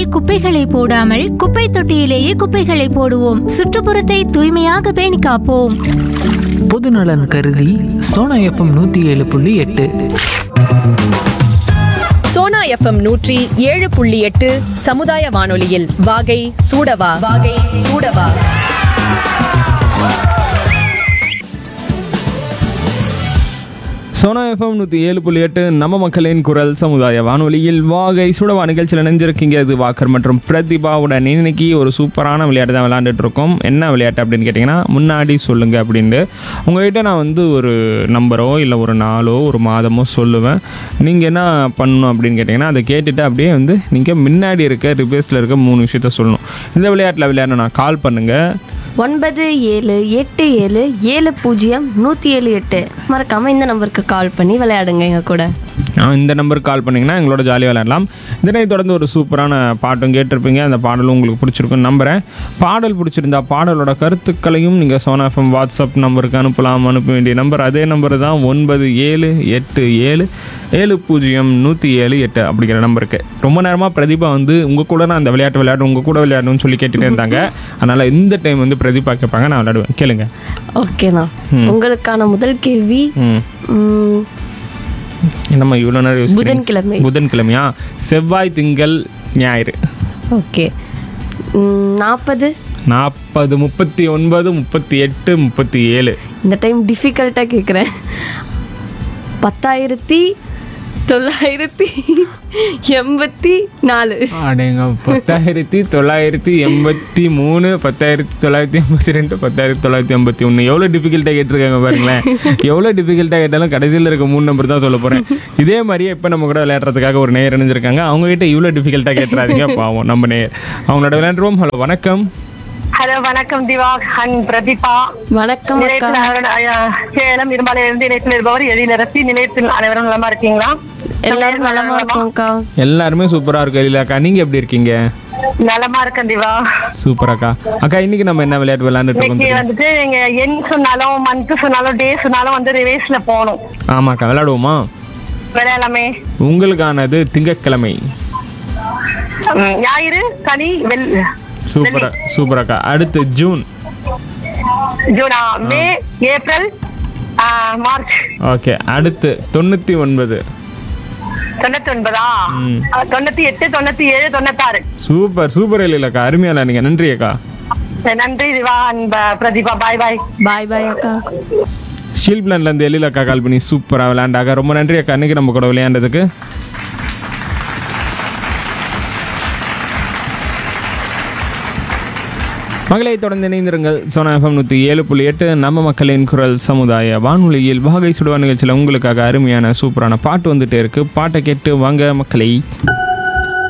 சாலைகளில் குப்பைகளை போடாமல் குப்பை தொட்டியிலேயே குப்பைகளை போடுவோம் சுற்றுப்புறத்தை தூய்மையாக பேணி காப்போம் பொதுநலன் கருதி சோனா எஃப்எம் நூற்றி ஏழு புள்ளி எட்டு சோனா எஃப்எம் நூற்றி ஏழு புள்ளி எட்டு சமுதாய வானொலியில் வாகை சூடவா வாகை சூடவா சோனா எஃப்எம் நூற்றி ஏழு புள்ளி எட்டு நம்ம மக்களின் குரல் சமுதாய வானொலியில் வாகை சுடவா நிகழ்ச்சியில் நினைஞ்சிருக்கீங்க இது வாக்கர் மற்றும் பிரதிபாவுடன் இன்னைக்கு ஒரு சூப்பரான விளையாட்டு தான் விளையாண்டுட்டு இருக்கோம் என்ன விளையாட்டு அப்படின்னு கேட்டிங்கன்னா முன்னாடி சொல்லுங்கள் அப்படின்ட்டு உங்ககிட்ட நான் வந்து ஒரு நம்பரோ இல்லை ஒரு நாளோ ஒரு மாதமோ சொல்லுவேன் நீங்கள் என்ன பண்ணணும் அப்படின்னு கேட்டிங்கன்னா அதை கேட்டுட்டு அப்படியே வந்து நீங்கள் முன்னாடி இருக்க ரிபேஸில் இருக்க மூணு விஷயத்த சொல்லணும் இந்த விளையாட்டில் விளையாடணும் கால் பண்ணுங்கள் ஒன்பது ஏழு எட்டு ஏழு ஏழு பூஜ்ஜியம் நூற்றி ஏழு எட்டு மறக்காமல் இந்த நம்பருக்கு கால் பண்ணி விளையாடுங்க எங்கள் கூட ஆ, இந்த நம்பருக்கு கால் பண்ணிங்கன்னா எங்களோட ஜாலியாக விளையாடலாம் இதனை தொடர்ந்து ஒரு சூப்பரான பாட்டும் கேட்டிருப்பீங்க அந்த பாடலும் உங்களுக்கு பிடிச்சிருக்குன்னு நம்புகிறேன் பாடல் பிடிச்சிருந்தா பாடலோட கருத்துக்களையும் நீங்கள் சோனா எஃப்எம் வாட்ஸ்அப் நம்பருக்கு அனுப்பலாம் அனுப்ப வேண்டிய நம்பர் அதே நம்பர் தான் ஒன்பது ஏழு எட்டு ஏழு ஏழு பூஜ்ஜியம் நூற்றி ஏழு எட்டு அப்படிங்கிற நம்பருக்கு ரொம்ப நேரமாக பிரதீபா வந்து உங்கள் கூட நான் அந்த விளையாட்டு விளையாடும் உங்கள் கூட விளையாடணும்னு சொல்லி கேட்டுகிட்டே இருந்தாங்க அதனால் இந்த டைம் வந்து பிரதீபா கேட்பாங்க நான் விளையாடுவேன் கேளுங்க ஓகேண்ணா உங்களுக்கான முதல் கேள்வி ம் ம், நம்ம இவ்வளோ நேரம் யோசிக்கிறீங்க? புதன்கிழமை. புதன்கிழமையா செவ்வாய் திங்கள் ஞாயிறு ஓகே நாற்பது நாற்பது முப்பத்தி ஒன்பது முப்பத்தி எட்டு முப்பத்தி ஏழு இந்த டைம் டிஃபிகல்ட்டாக கேட்குறேன் பத்தாயிரத்தி தொள்ளாயிரத்தி எண்பத்தி நாலு அடேங்க பத்தாயிரத்தி தொள்ளாயிரத்தி எண்பத்தி மூணு பத்தாயிரத்தி தொள்ளாயிரத்தி எண்பத்தி ரெண்டு பத்தாயிரத்தி தொள்ளாயிரத்தி எண்பத்தி ஒன்று எவ்வளோ டிஃபிகல்ட்டாக கேட்டிருக்காங்க பாருங்களேன் எவ்வளோ டிஃபிகல்ட்டாக கேட்டாலும் கடைசியில் இருக்க மூணு நம்பர் தான் சொல்ல போகிறேன் இதே மாதிரியே இப்போ நம்ம கூட விளையாடுறதுக்காக ஒரு நேர் இணைஞ்சிருக்காங்க அவங்ககிட்ட இவ்வளோ டிஃபிகல்ட்டாக கேட்டுறாதீங்க பாவம் நம்ம நேர் அவங்களோட விளையாண்டுருவோம் ஹலோ வணக்கம் ஹலோ வணக்கம் திவா அண்ட் பிரதீபா வணக்கம் அக்கா நிலையத்தில் அஹ், சேலம் இரும்பாலையிலிருந்து நிலையத்தில் இருப்பவர் எதி நிரப்பி நிலையத்தில் அனைவரும் நலமா இருக்கீங்களா எல்லாரும் நலமா இருக்கோம்க்கா எல்லாருமே சூப்பராக இருக்கு இல்லையாக்கா நீங்கள் எப்படி இருக்கீங்க நலமா இருக்கேன் திவா சூப்பர் அக்கா அக்கா இன்னைக்கு நம்ம என்ன விளையாட்டு விளையாண்டுட்டு இருக்கோம் இன்னைக்கு தெரியுமா? வந்துட்டு நீங்க எண் சொன்னாலும் மந்த் சொன்னாலும் டே சொன்னாலும் வந்து ரிவேஸ்ல போகணும் ஆமாக்கா விளையாடுவோமா விளையாடலாமே உங்களுக்கானது திங்கட்கிழமை ம், ஞாயிறு சனி வெள் சூப்பரா சூப்பர் அக்கா அடுத்து ஜூன் ஜூனா மே ஏப்ரல் ஆஹ், மார்ச் ஓகே அடுத்து தொண்ணூற்றி ஒன்பது தொண்ணூத்தி ஒன்பதா ம். அஹ், தொண்ணூத்தி எட்டு தொண்ணூத்தி ஏழு தொண்ணூத்தாறு சூப்பர் சூப்பர் இல்லைக்கா அருமையால நீங்கள் நன்றி அக்கா நன்றி Diva and Pratheeba bye bye bye bye அக்கா ஷீல் பிளான்லேருந்து எழில் அக்கா கால் பண்ணி சூப்பராக விளையாண்டாக்கா ரொம்ப நன்றி அக்கா அன்னைக்கு நம்ம கூட விளையாண்டதுக்கு மகளை தொடர்ந்து இணைந்திருங்கள் சோனா எஃப்எம் நூற்றி ஏழு புள்ளி எட்டு நம்ம மக்களின் குரல் சமுதாய வானொலியில் வாகை சுடுவா நிகழ்ச்சியில் உங்களுக்காக அருமையான சூப்பரான பாட்டு வந்துட்டே இருக்கு பாட்டை கேட்டு வாங்க மக்களை